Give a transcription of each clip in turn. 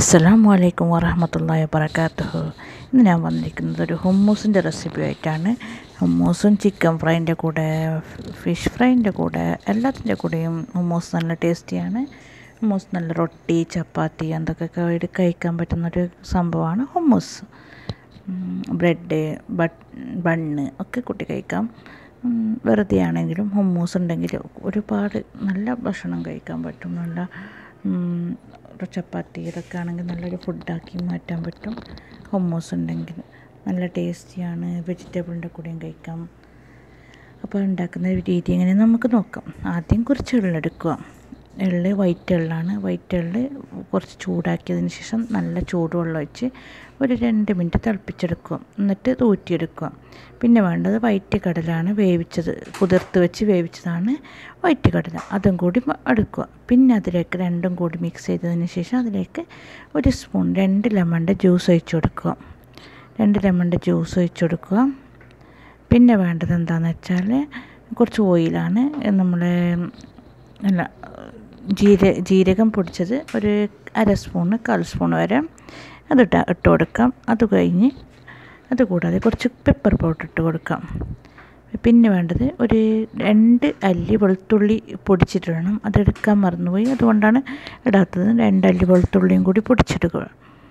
അസ്സലാമു അലൈക്കും വറഹമത്തല്ലാഹി വബറകാതുഹു ഇന്ന് ഞാൻ വന്നിരിക്കുന്നത് ഒരു ഹുമ്മൂസിൻ്റെ റെസിപ്പി ആയിട്ടാണ് ഹുമ്മൂസും ചിക്കൻ ഫ്രൈൻ്റെ കൂടെ ഫിഷ് ഫ്രൈൻ്റെ കൂടെ എല്ലാത്തിൻ്റെ കൂടെയും ഹുമ്മൂസ് നല്ല ടേസ്റ്റിയാണ് ഹുമ്മൂസ് നല്ല റൊട്ടി ചപ്പാത്തി എന്തൊക്കെ ആയിട്ട് കഴിക്കാൻ പറ്റുന്നൊരു സംഭവമാണ് ഹുമ്മൂസ് ബ്രെഡ് ബട്ട് ബണ്ണ് ഒക്കെ കൂട്ടി കഴിക്കാം വെറുതെ ആണെങ്കിലും ഹുമ്മൂസ് ഉണ്ടെങ്കിൽ ഒരുപാട് നല്ല ഭക്ഷണം കഴിക്കാൻ പറ്റും നല്ല ചപ്പാത്തി ഇതൊക്കെ ആണെങ്കിൽ നല്ലൊരു ഫുഡാക്കി മാറ്റാൻ പറ്റും ഹുമ്മൂസ് ഉണ്ടെങ്കിൽ നല്ല ടേസ്റ്റിയാണ് വെജിറ്റബിളിൻ്റെ കൂടെയും കഴിക്കാം അപ്പോൾ ഉണ്ടാക്കുന്ന രീതി എങ്ങനെ നമുക്ക് നോക്കാം ആദ്യം കുറച്ച് എള്ളെടുക്കുക എള്ള് വൈറ്റ് എള്ളാണ് വൈറ്റ് എള്ള് കുറച്ച് ചൂടാക്കിയതിന് ശേഷം നല്ല ചൂടുവെള്ളം ഒഴിച്ച് ഒരു രണ്ട് മിനിറ്റ് തിളപ്പിച്ചെടുക്കുക എന്നിട്ട് ഊറ്റിയെടുക്കുക പിന്നെ വേണ്ടത് വൈറ്റ് കടലാണ് വേവിച്ചത് കുതിർത്ത് വെച്ച് വേവിച്ചതാണ് വൈറ്റ് കടല അതും കൂടി എടുക്കുക പിന്നെ അതിലേക്ക് രണ്ടും കൂടി മിക്സ് ചെയ്തതിന് ശേഷം അതിലേക്ക് ഒരു സ്പൂൺ രണ്ട് ലെമണിൻ്റെ ജ്യൂസ് ഒഴിച്ച് കൊടുക്കുക രണ്ട് ലെമണിൻ്റെ ജ്യൂസ് ഒഴിച്ച് കൊടുക്കുക പിന്നെ വേണ്ടത് എന്താണെന്ന് വെച്ചാൽ കുറച്ച് ഓയിലാണ് നമ്മൾ അല്ല ജീര ജീരകം പൊടിച്ചത് ഒരു അര സ്പൂണ് കാൽ സ്പൂൺ വരെ അതിട്ട ഇട്ട് കൊടുക്കാം അത് കഴിഞ്ഞ് അതുകൂടാതെ കുറച്ച് പെപ്പർ പൗഡർ ഇട്ട് കൊടുക്കാം പിന്നെ വേണ്ടത് ഒരു രണ്ട് അല്ലി വെളുത്തുള്ളി പൊടിച്ചിട്ടിടണം അതെടുക്കാൻ മറന്നുപോയി അതുകൊണ്ടാണ് ഇടാത്തത് രണ്ട് അല്ലി വെളുത്തുള്ളിയും കൂടി പൊടിച്ചിടുക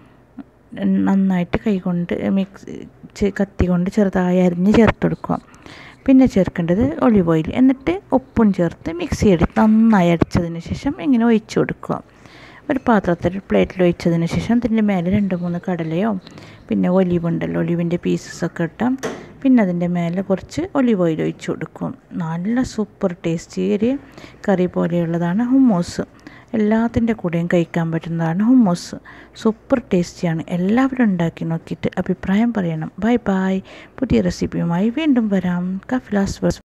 നന്നായിട്ട് കൈകൊണ്ട് മിക്സ് കത്തി കൊണ്ട് ചെറുതായി അരിഞ്ഞ് ചേർത്ത് കൊടുക്കുക പിന്നെ ചേർക്കേണ്ടത് ഒലിവ് ഓയിൽ എന്നിട്ട് ഉപ്പും ചേർത്ത് മിക്സ് ചെയ്ത് നന്നായി അടിച്ചതിന് ശേഷം ഇങ്ങനെ ഒഴിച്ച് കൊടുക്കുക ഒരു പാത്രത്തിൽ പ്ലേറ്റിൽ ഒഴിച്ചതിന് ശേഷം അതിൻ്റെ മേലെ രണ്ട് മൂന്ന് കടലയോ പിന്നെ ഒലിവ് ഉണ്ടല്ലോ ഒലിവിൻ്റെ പീസസൊക്കെ ഇട്ടാം പിന്നെ അതിൻ്റെ മേലെ കുറച്ച് ഒലിവ് ഓയിൽ ഒഴിച്ച് കൊടുക്കും നല്ല സൂപ്പർ ടേസ്റ്റി ഒരു കറി പോലെയുള്ളതാണ് ഹുമ്മോസ് എല്ലാത്തിൻ്റെ കൂടെയും കഴിക്കാൻ പറ്റുന്നതാണ് ഹുമ്മോസ് സൂപ്പർ ടേസ്റ്റിയാണ് എല്ലാവരും ഉണ്ടാക്കി നോക്കിയിട്ട് അഭിപ്രായം പറയണം ബൈ ബൈ പുതിയ റെസിപ്പിയുമായി വീണ്ടും വരാം കഫിലാസ്